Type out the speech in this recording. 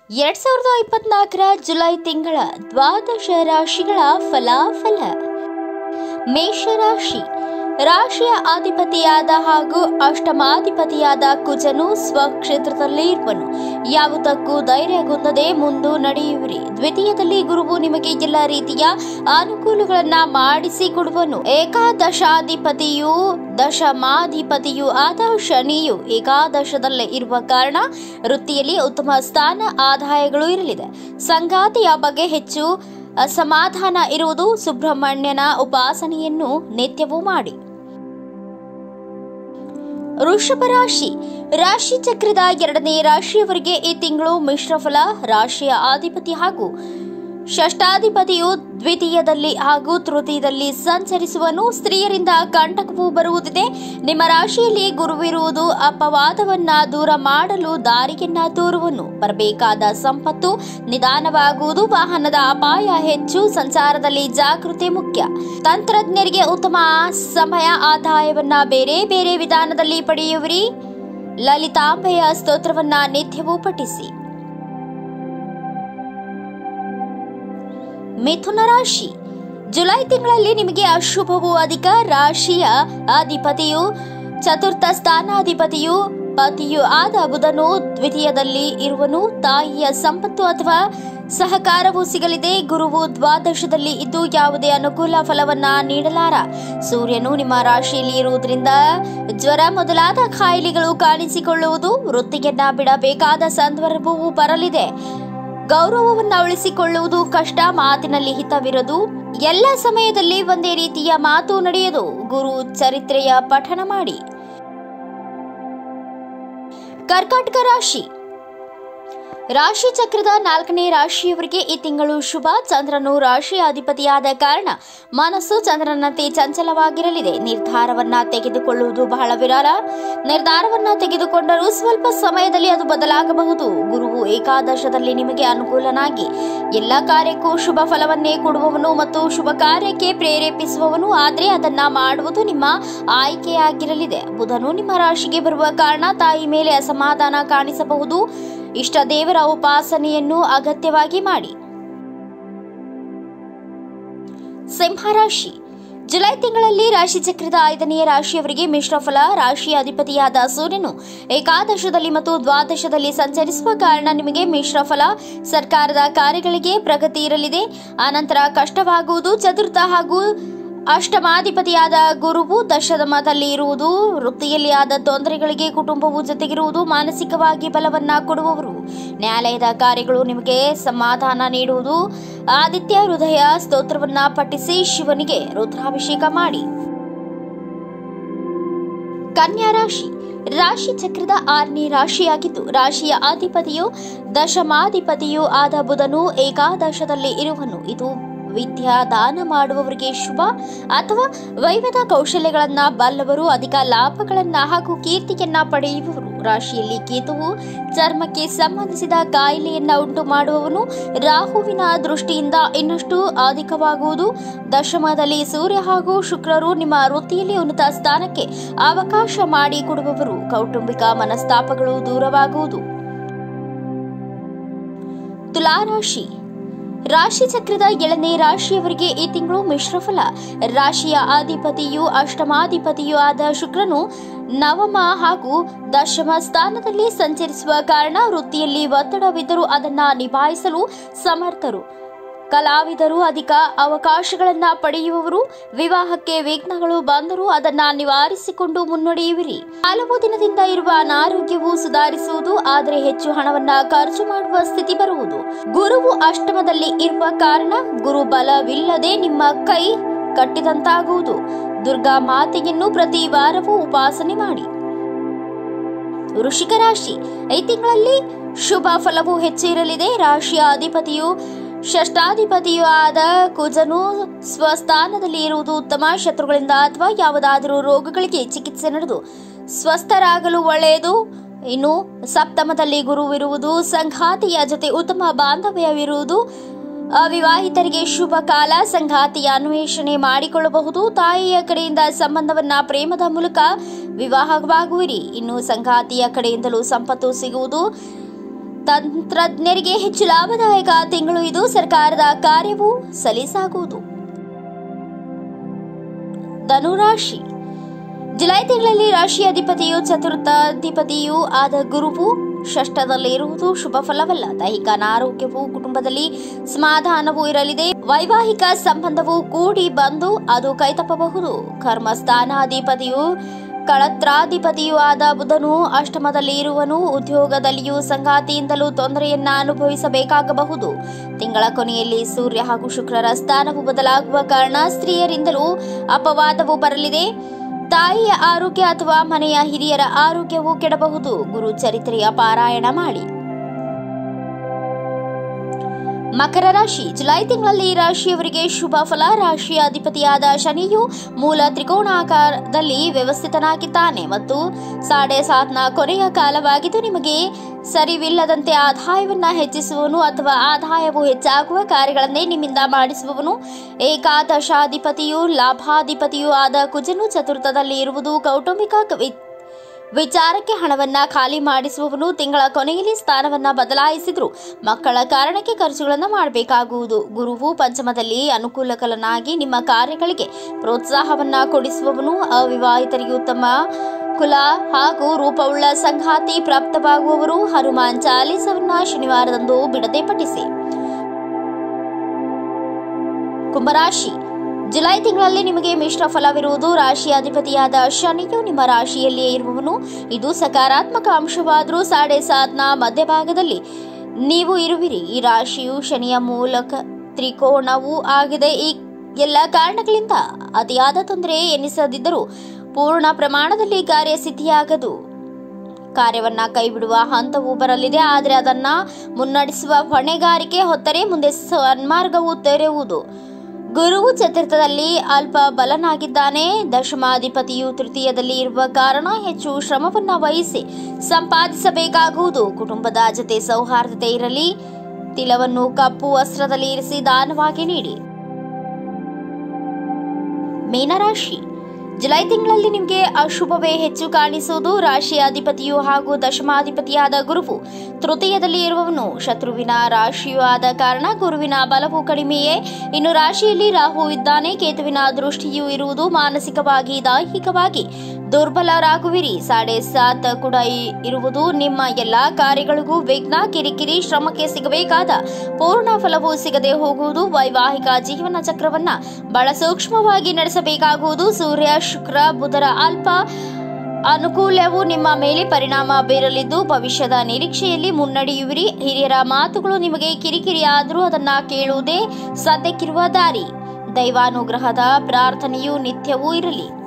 ಎರಡ್ ಸಾವಿರದ ಇಪ್ಪತ್ನಾಲ್ಕರ ಜುಲೈ ತಿಂಗಳ ದ್ವಾದಶ ರಾಶಿಗಳ ಫಲಾಫಲ ಮೇಷರಾಶಿ ರಾಶಿಯ ಅಧಿಪತಿಯಾದ ಹಾಗೂ ಅಷ್ಟಮಾಧಿಪತಿಯಾದ ಕುಜನು ಸ್ವಕ್ಷೇತ್ರದಲ್ಲಿ ಇರುವನು ಯಾವುದಕ್ಕೂ ಧೈರ್ಯಗುಂದದೆ ಮುಂದು ನಡೆಯುವಿರಿ ದ್ವಿತೀಯದಲ್ಲಿ ಗುರುವು ನಿಮಗೆ ಎಲ್ಲ ರೀತಿಯ ಅನುಕೂಲಗಳನ್ನ ಮಾಡಿಸಿಕೊಡುವನು ಏಕಾದಶಾಧಿಪತಿಯು ದಶಮಾಧಿಪತಿಯು ಆದ ಶನಿಯು ಏಕಾದಶದಲ್ಲೇ ಇರುವ ಕಾರಣ ವೃತ್ತಿಯಲ್ಲಿ ಉತ್ತಮ ಸ್ಥಾನ ಆದಾಯಗಳು ಇರಲಿದೆ ಸಂಗಾತಿಯ ಬಗ್ಗೆ ಹೆಚ್ಚು ಅಸಮಾಧಾನ ಇರುವುದು ಸುಬ್ರಹ್ಮಣ್ಯನ ಉಪಾಸನೆಯನ್ನು ನಿತ್ಯವೂ ಮಾಡಿ ವೃಷಭ ರಾಶಿ ರಾಶಿ ಚಕ್ರದ ಎರಡನೇ ರಾಶಿಯವರಿಗೆ ಈ ತಿಂಗಳು ಮಿಶ್ರ ಫಲ ರಾಶಿಯ ಅಧಿಪತಿ ಹಾಗೂ ಷಷ್ಟಾಧಿಪತಿಯು ದ್ವಿತೀಯದಲ್ಲಿ ಹಾಗೂ ತೃತೀಯದಲ್ಲಿ ಸಂಚರಿಸುವನು ಸ್ತ್ರೀಯರಿಂದ ಕಂಟಕವು ಬರುವುದಿದೆ ನಿಮ್ಮ ರಾಶಿಯಲ್ಲಿ ಗುರುವಿರುವುದು ಅಪವಾದವನ್ನ ದೂರ ಮಾಡಲು ದಾರಿಯನ್ನ ತೋರುವನು ಬರಬೇಕಾದ ಸಂಪತ್ತು ನಿಧಾನವಾಗುವುದು ವಾಹನದ ಅಪಾಯ ಹೆಚ್ಚು ಸಂಚಾರದಲ್ಲಿ ಜಾಗೃತಿ ಮುಖ್ಯ ತಂತ್ರಜ್ಞರಿಗೆ ಉತ್ತಮ ಸಮಯ ಆದಾಯವನ್ನ ಬೇರೆ ಬೇರೆ ವಿಧಾನದಲ್ಲಿ ಪಡೆಯುವಿರಿ ಲಲಿತಾಂಬೆಯ ಸ್ತೋತ್ರವನ್ನ ನಿತ್ಯವೂ ಪಠಿಸಿ ಮಿಥುನ ರಾಶಿ ಜುಲೈ ತಿಂಗಳಲ್ಲಿ ನಿಮಗೆ ಅಶುಭವು ಅಧಿಕ ರಾಶಿಯ ಅಧಿಪತಿಯು ಚತುರ್ಥ ಸ್ಥಾನಾಧಿಪತಿಯು ಪತಿಯು ಆದ ಬುಧನು ದ್ವಿತೀಯದಲ್ಲಿ ಇರುವನು ತಾಯಿಯ ಸಂಪತ್ತು ಅಥವಾ ಸಹಕಾರವು ಸಿಗಲಿದೆ ಗುರುವು ದ್ವಾದಶದಲ್ಲಿ ಇದ್ದು ಯಾವುದೇ ಅನುಕೂಲ ಫಲವನ್ನ ನೀಡಲಾರ ಸೂರ್ಯನು ನಿಮ್ಮ ರಾಶಿಯಲ್ಲಿ ಇರುವುದರಿಂದ ಜ್ವರ ಮೊದಲಾದ ಕಾಯಿಲೆಗಳು ಕಾಣಿಸಿಕೊಳ್ಳುವುದು ವೃತ್ತಿಯನ್ನ ಬಿಡಬೇಕಾದ ಸಂದರ್ಭವು ಬರಲಿದೆ ಗೌರವವನ್ನು ಉಳಿಸಿಕೊಳ್ಳುವುದು ಕಷ್ಟ ಮಾತಿನಲ್ಲಿ ಹಿತವಿರದು ಎಲ್ಲ ಸಮಯದಲ್ಲಿ ಒಂದೇ ರೀತಿಯ ಮಾತು ನಡೆಯದು ಗುರು ಚರಿತ್ರೆಯ ಪಠಣ ಮಾಡಿ ಕರ್ಕಾಟಕ ರಾಶಿ ರಾಶಿ ಚಕ್ರದ ನಾಲ್ಕನೇ ರಾಶಿಯವರಿಗೆ ಈ ತಿಂಗಳು ಶುಭ ಚಂದ್ರನು ರಾಶಿಯ ಅಧಿಪತಿಯಾದ ಕಾರಣ ಮನಸ್ಸು ಚಂದ್ರನಂತೆ ಚಂಚಲವಾಗಿರಲಿದೆ ನಿರ್ಧಾರವನ್ನ ತೆಗೆದುಕೊಳ್ಳುವುದು ಬಹಳ ವಿರಳ ನಿರ್ಧಾರವನ್ನ ತೆಗೆದುಕೊಂಡರೂ ಸ್ವಲ್ಪ ಸಮಯದಲ್ಲಿ ಅದು ಬದಲಾಗಬಹುದು ಗುರುವು ಏಕಾದಶದಲ್ಲಿ ನಿಮಗೆ ಅನುಕೂಲನಾಗಿ ಎಲ್ಲ ಕಾರ್ಯಕ್ಕೂ ಶುಭ ಫಲವನ್ನೇ ಕೊಡುವವನು ಮತ್ತು ಶುಭ ಕಾರ್ಯಕ್ಕೆ ಪ್ರೇರೇಪಿಸುವವನು ಆದರೆ ಅದನ್ನ ಮಾಡುವುದು ನಿಮ್ಮ ಆಯ್ಕೆಯಾಗಿರಲಿದೆ ಬುಧನು ನಿಮ್ಮ ರಾಶಿಗೆ ಬರುವ ಕಾರಣ ತಾಯಿ ಮೇಲೆ ಅಸಮಾಧಾನ ಕಾಣಿಸಬಹುದು ಇಷ್ಟ ದೇವರ ಉಪಾಸನೆಯನ್ನು ಅಗತ್ಯವಾಗಿ ಮಾಡಿ ಸಿಂಹರಾಶಿ ಜುಲೈ ತಿಂಗಳಲ್ಲಿ ರಾಶಿ ಚಕ್ರದ ಐದನೆಯ ರಾಶಿಯವರಿಗೆ ಮಿಶ್ರ ಫಲ ರಾಶಿಯ ಅಧಿಪತಿಯಾದ ಸೂರ್ಯನು ಏಕಾದಶದಲ್ಲಿ ಮತ್ತು ದ್ವಾದಶದಲ್ಲಿ ಸಂಚರಿಸುವ ಕಾರಣ ನಿಮಗೆ ಮಿಶ್ರ ಫಲ ಸರ್ಕಾರದ ಕಾರ್ಯಗಳಿಗೆ ಪ್ರಗತಿ ಇರಲಿದೆ ಆನಂತರ ಕಷ್ಟವಾಗುವುದು ಚತುರ್ಥ ಹಾಗೂ ಅಷ್ಟಮಾಧಿಪತಿಯಾದ ಗುರುವು ದಶಮದಲ್ಲಿ ಇರುವುದು ವೃತ್ತಿಯಲ್ಲಿ ಆದ ತೊಂದರೆಗಳಿಗೆ ಕುಟುಂಬವು ಜೊತೆಗಿರುವುದು ಮಾನಸಿಕವಾಗಿ ಬಲವನ್ನ ಕೊಡುವವರು ನ್ಯಾಯಾಲಯದ ಕಾರ್ಯಗಳು ನಿಮಗೆ ಸಮಾಧಾನ ನೀಡುವುದು ಆದಿತ್ಯ ಹೃದಯ ಸ್ತೋತ್ರವನ್ನ ಪಠಿಸಿ ಶಿವನಿಗೆ ರುದ್ರಾಭಿಷೇಕ ಮಾಡಿ ಕನ್ಯಾ ರಾಶಿ ರಾಶಿ ಚಕ್ರದ ಆರನೇ ರಾಶಿಯಾಗಿದ್ದು ರಾಶಿಯ ಅಧಿಪತಿಯು ದಶಮಾಧಿಪತಿಯು ಆದ ಬುಧನು ಏಕಾದಶದಲ್ಲಿ ಇರುವನು ಇದು ವಿದ್ಯಾ ದಾನ ಮಾಡುವವರಿಗೆ ಶುಭ ಅಥವಾ ವೈವಿಧ ಕೌಶಲ್ಯಗಳನ್ನ ಬಲ್ಲವರು ಅಧಿಕ ಲಾಭಗಳನ್ನ ಹಾಗೂ ಕೀರ್ತಿಯನ್ನ ಪಡೆಯುವವರು ರಾಶಿಯಲ್ಲಿ ಕೇತುವು ಚರ್ಮಕ್ಕೆ ಸಂಬಂಧಿಸಿದ ಕಾಯಿಲೆಯನ್ನ ಉಂಟು ಮಾಡುವವನು ರಾಹುವಿನ ದೃಷ್ಟಿಯಿಂದ ಇನ್ನಷ್ಟು ಅಧಿಕವಾಗುವುದು ದಶಮದಲ್ಲಿ ಸೂರ್ಯ ಹಾಗೂ ಶುಕ್ರರು ನಿಮ್ಮ ವೃತ್ತಿಯಲ್ಲಿ ಉನ್ನತ ಸ್ಥಾನಕ್ಕೆ ಅವಕಾಶ ಮಾಡಿಕೊಡುವವರು ಕೌಟುಂಬಿಕ ಮನಸ್ತಾಪಗಳು ದೂರವಾಗುವುದು ತುಲಾರಾಶಿ ರಾಶಿ ಚಕ್ರದ ಏಳನೇ ರಾಶಿಯವರಿಗೆ ಈ ತಿಂಗಳು ಮಿಶ್ರ ಫಲ ರಾಶಿಯ ಅಧಿಪತಿಯು ಅಷ್ಟಮಾಧಿಪತಿಯೂ ಆದ ಶುಕ್ರನು ನವಮ ಹಾಗೂ ದಶಮ ಸ್ಥಾನದಲ್ಲಿ ಸಂಚರಿಸುವ ಕಾರಣ ವೃತ್ತಿಯಲ್ಲಿ ಒತ್ತಡವಿದ್ದರೂ ಅದನ್ನ ನಿಭಾಯಿಸಲು ಸಮರ್ಥರು ಕಲಾವಿದರು ಅಧಿಕ ಅವಕಾಶಗಳನ್ನ ಪಡೆಯುವವರು ವಿವಾಹಕ್ಕೆ ವಿಘ್ನಗಳು ಬಂದರೂ ಅದನ್ನ ನಿವಾರಿಸಿಕೊಂಡು ಮುನ್ನಡೆಯುವಿರಿ ಹಲವು ದಿನದಿಂದ ಇರುವ ಅನಾರೋಗ್ಯವು ಸುಧಾರಿಸುವುದು ಆದರೆ ಹೆಚ್ಚು ಹಣವನ್ನ ಖರ್ಚು ಮಾಡುವ ಸ್ಥಿತಿ ಬರುವುದು ಗುರುವು ಅಷ್ಟಮದಲ್ಲಿ ಇರುವ ಕಾರಣ ಗುರು ಬಲವಿಲ್ಲದೆ ನಿಮ್ಮ ಕೈ ಕಟ್ಟಿದಂತಾಗುವುದು ದುರ್ಗಾ ಮಾತೆಯನ್ನು ಪ್ರತಿ ವಾರವೂ ಉಪಾಸನೆ ಮಾಡಿ ವೃಷಿಕ ರಾಶಿ ಈ ತಿಂಗಳಲ್ಲಿ ಶುಭ ಫಲವು ಹೆಚ್ಚಿರಲಿದೆ ರಾಶಿಯ ಅಧಿಪತಿಯು ಷಷ್ಟಾಧಿಪತಿಯೂ ಆದ ಕುಜನು ಸ್ವಸ್ಥಾನದಲ್ಲಿ ಇರುವುದು ಉತ್ತಮ ಶತ್ರುಗಳಿಂದ ಅಥವಾ ಯಾವುದಾದರೂ ರೋಗಗಳಿಗೆ ಚಿಕಿತ್ಸೆ ನಡೆದು ಸ್ವಸ್ಥರಾಗಲು ಒಳ್ಳೆಯದು ಇನ್ನು ಸಪ್ತಮದಲ್ಲಿ ಗುರುವಿರುವುದು ಸಂಘಾತಿಯ ಜೊತೆ ಉತ್ತಮ ಬಾಂಧವ್ಯವಿರುವುದು ಅವಿವಾಹಿತರಿಗೆ ಶುಭ ಕಾಲ ಸಂಗಾತಿಯ ಅನ್ವೇಷಣೆ ಮಾಡಿಕೊಳ್ಳಬಹುದು ತಾಯಿಯ ಕಡೆಯಿಂದ ಸಂಬಂಧವನ್ನ ಪ್ರೇಮದ ಮೂಲಕ ವಿವಾಹವಾಗುವಿರಿ ಇನ್ನು ಸಂಗಾತಿಯ ಕಡೆಯಿಂದಲೂ ಸಂಪತ್ತು ಸಿಗುವುದು ತಂತ್ರಜ್ಞರಿಗೆ ಹೆಚ್ಚು ಲಾಭದಾಯಕ ತಿಂಗಳು ಇದು ಸರ್ಕಾರದ ಕಾರ್ಯವೂ ಸಲೀಸಾಗುವುದು ಧನುರಾಶಿ ಜುಲೈ ತಿಂಗಳಲ್ಲಿ ರಾಶಿ ಅಧಿಪತಿಯು ಚತುರ್ಥಾಧಿಪತಿಯೂ ಆದ ಗುರುವು ಷಷ್ಠದಲ್ಲಿ ಇರುವುದು ಶುಭ ಫಲವಲ್ಲ ದೈಹಿಕ ಅನಾರೋಗ್ಯವು ಕುಟುಂಬದಲ್ಲಿ ಸಮಾಧಾನವೂ ಇರಲಿದೆ ವೈವಾಹಿಕ ಸಂಬಂಧವು ಕೂಡಿ ಬಂದು ಅದು ಕೈತಪ್ಪಬಹುದು ಕರ್ಮಸ್ಥಾನಾಧಿಪತಿಯು ಕಳತ್ರಾಧಿಪತಿಯೂ ಆದ ಬುಧನು ಅಷ್ಟಮದಲ್ಲಿ ಇರುವನು ಉದ್ಯೋಗದಲ್ಲಿಯೂ ಸಂಗಾತಿಯಿಂದಲೂ ತೊಂದರೆಯನ್ನ ಅನುಭವಿಸಬೇಕಾಗಬಹುದು ತಿಂಗಳ ಕೊನೆಯಲ್ಲಿ ಸೂರ್ಯ ಹಾಗೂ ಶುಕ್ರರ ಸ್ಥಾನವು ಬದಲಾಗುವ ಕಾರಣ ಸ್ತ್ರೀಯರಿಂದಲೂ ಅಪವಾದವು ಬರಲಿದೆ ತಾಯಿಯ ಆರೋಗ್ಯ ಅಥವಾ ಮನೆಯ ಹಿರಿಯರ ಆರೋಗ್ಯವು ಕೆಡಬಹುದು ಗುರು ಚರಿತ್ರೆಯ ಪಾರಾಯಣ ಮಾಡಿ ಮಕರ ರಾಶಿ ಜುಲೈ ತಿಂಗಳಲ್ಲಿ ಈ ರಾಶಿಯವರಿಗೆ ಶುಭ ಫಲ ರಾಶಿಯ ಅಧಿಪತಿಯಾದ ಶನಿಯು ಮೂಲ ತ್ರಿಕೋಣಾಕಾರದಲ್ಲಿ ವ್ಯವಸ್ಥಿತನಾಗಿದ್ದಾನೆ ಮತ್ತು ಸಾಡೆ ಸಾತ್ನ ಕೊನೆಯ ಕಾಲವಾಗಿದ್ದು ನಿಮಗೆ ಸರಿವಿಲ್ಲದಂತೆ ಆದಾಯವನ್ನ ಹೆಚ್ಚಿಸುವನು ಅಥವಾ ಆದಾಯವು ಹೆಚ್ಚಾಗುವ ಕಾರ್ಯಗಳನ್ನೇ ನಿಮ್ಮಿಂದ ಮಾಡಿಸುವವನು ಏಕಾದಶಾಧಿಪತಿಯು ಲಾಭಾಧಿಪತಿಯೂ ಆದ ಕುಜನು ಚತುರ್ಥದಲ್ಲಿ ಇರುವುದು ಕೌಟುಂಬಿಕ ವಿ- ವಿಚಾರಕ್ಕೆ ಹಣವನ್ನ ಖಾಲಿ ಮಾಡಿಸುವವನು ತಿಂಗಳ ಕೊನೆಯಲ್ಲಿ ಸ್ಥಾನವನ್ನ ಬದಲಾಯಿಸಿದ್ರು ಮಕ್ಕಳ ಕಾರಣಕ್ಕೆ ಖರ್ಚುಗಳನ್ನು ಮಾಡಬೇಕಾಗುವುದು ಗುರುವು ಪಂಚಮದಲ್ಲಿ ಅನುಕೂಲಕಲನಾಗಿ ನಿಮ್ಮ ಕಾರ್ಯಗಳಿಗೆ ಪ್ರೋತ್ಸಾಹವನ್ನ ಕೊಡಿಸುವವನು ಅವಿವಾಹಿತರಿಗೆ ಉತ್ತಮ ಕುಲ ಹಾಗೂ ರೂಪವುಳ್ಳ ಸಂಗಾತಿ ಪ್ರಾಪ್ತವಾಗುವವರು ಹನುಮಾನ್ ಚಾಲೀಸವನ್ನ ಶನಿವಾರದಂದು ಬಿಡದೆ ಪಠಿಸಿ ಕುಂಭರಾಶಿ ಜುಲೈ ತಿಂಗಳಲ್ಲಿ ನಿಮಗೆ ಮಿಶ್ರ ಫಲವಿರುವುದು ರಾಶಿಯ ಅಧಿಪತಿಯಾದ ಶನಿಯು ನಿಮ್ಮ ರಾಶಿಯಲ್ಲಿಯೇ ಇರುವವನು ಇದು ಸಕಾರಾತ್ಮಕ ಅಂಶವಾದರೂ ಸಾಡೆ ಸಾತ್ನ ಮಧ್ಯಭಾಗದಲ್ಲಿ ನೀವು ಇರುವಿರಿ ಈ ರಾಶಿಯು ಶನಿಯ ಮೂಲಕ ತ್ರಿಕೋಣವೂ ಆಗಿದೆ ಈ ಎಲ್ಲ ಕಾರಣಗಳಿಂದ ಅತಿಯಾದ ತೊಂದರೆ ಎನಿಸದಿದ್ದರೂ ಪೂರ್ಣ ಪ್ರಮಾಣದಲ್ಲಿ ಕಾರ್ಯಸಿದ್ಧಿಯಾಗದು ಕಾರ್ಯವನ್ನ ಕೈಬಿಡುವ ಹಂತವು ಬರಲಿದೆ ಆದರೆ ಅದನ್ನ ಮುನ್ನಡೆಸುವ ಹೊಣೆಗಾರಿಕೆ ಹೊತ್ತರೆ ಮುಂದೆ ಸನ್ಮಾರ್ಗವು ತೆರೆಯುವುದು ಗುರುವು ಚತುರ್ಥದಲ್ಲಿ ಅಲ್ಪ ಬಲನಾಗಿದ್ದಾನೆ ದಶಮಾಧಿಪತಿಯು ತೃತೀಯದಲ್ಲಿ ಇರುವ ಕಾರಣ ಹೆಚ್ಚು ಶ್ರಮವನ್ನ ವಹಿಸಿ ಸಂಪಾದಿಸಬೇಕಾಗುವುದು ಕುಟುಂಬದ ಜೊತೆ ಸೌಹಾರ್ದತೆ ಇರಲಿ ತಿಲವನ್ನು ಕಪ್ಪು ವಸ್ತ್ರದಲ್ಲಿ ಇರಿಸಿ ದಾನವಾಗಿ ನೀಡಿ ಮೀನರಾಶಿ ಜುಲೈ ತಿಂಗಳಲ್ಲಿ ನಿಮಗೆ ಅಶುಭವೇ ಹೆಚ್ಚು ಕಾಣಿಸುವುದು ರಾಶಿಯ ಅಧಿಪತಿಯು ಹಾಗೂ ದಶಮಾಧಿಪತಿಯಾದ ಗುರುವು ತೃತೀಯದಲ್ಲಿ ಇರುವವನು ಶತ್ರುವಿನ ರಾಶಿಯೂ ಆದ ಕಾರಣ ಗುರುವಿನ ಬಲವು ಕಡಿಮೆಯೇ ಇನ್ನು ರಾಶಿಯಲ್ಲಿ ರಾಹು ಇದ್ದಾನೆ ಕೇತುವಿನ ದೃಷ್ಟಿಯೂ ಇರುವುದು ಮಾನಸಿಕವಾಗಿ ದೈಹಿಕವಾಗಿ ದುರ್ಬಲರಾಗುವಿರಿ ಸಾಡೆ ಸಾತ್ ಕೂಡ ಇ- ಇರುವುದು ನಿಮ್ಮ ಎಲ್ಲಾ ಕಾರ್ಯಗಳಿಗೂ ವಿಘ್ನ ಕಿರಿಕಿರಿ ಶ್ರಮಕ್ಕೆ ಸಿಗಬೇಕಾದ ಪೂರ್ಣ ಫಲವು ಸಿಗದೆ ಹೋಗುವುದು ವೈವಾಹಿಕ ಜೀವನ ಚಕ್ರವನ್ನ ಬಹಳ ಸೂಕ್ಷ್ಮವಾಗಿ ನಡೆಸಬೇಕಾಗುವುದು ಸೂರ್ಯ ಶುಕ್ರ ಬುಧರ ಅಲ್ಪ ಅನುಕೂಲವು ನಿಮ್ಮ ಮೇಲೆ ಪರಿಣಾಮ ಬೀರಲಿದ್ದು ಭವಿಷ್ಯದ ನಿರೀಕ್ಷೆಯಲ್ಲಿ ಮುನ್ನಡೆಯುವಿರಿ ಹಿರಿಯರ ಮಾತುಗಳು ನಿಮಗೆ ಕಿರಿಕಿರಿ ಆದರೂ ಅದನ್ನ ಕೇಳುವುದೇ ಸದ್ಯಕ್ಕಿರುವ ದಾರಿ ದೈವಾನುಗ್ರಹದ ಪ್ರಾರ್ಥನೆಯು ನಿತ್ಯವೂ ಇರಲಿ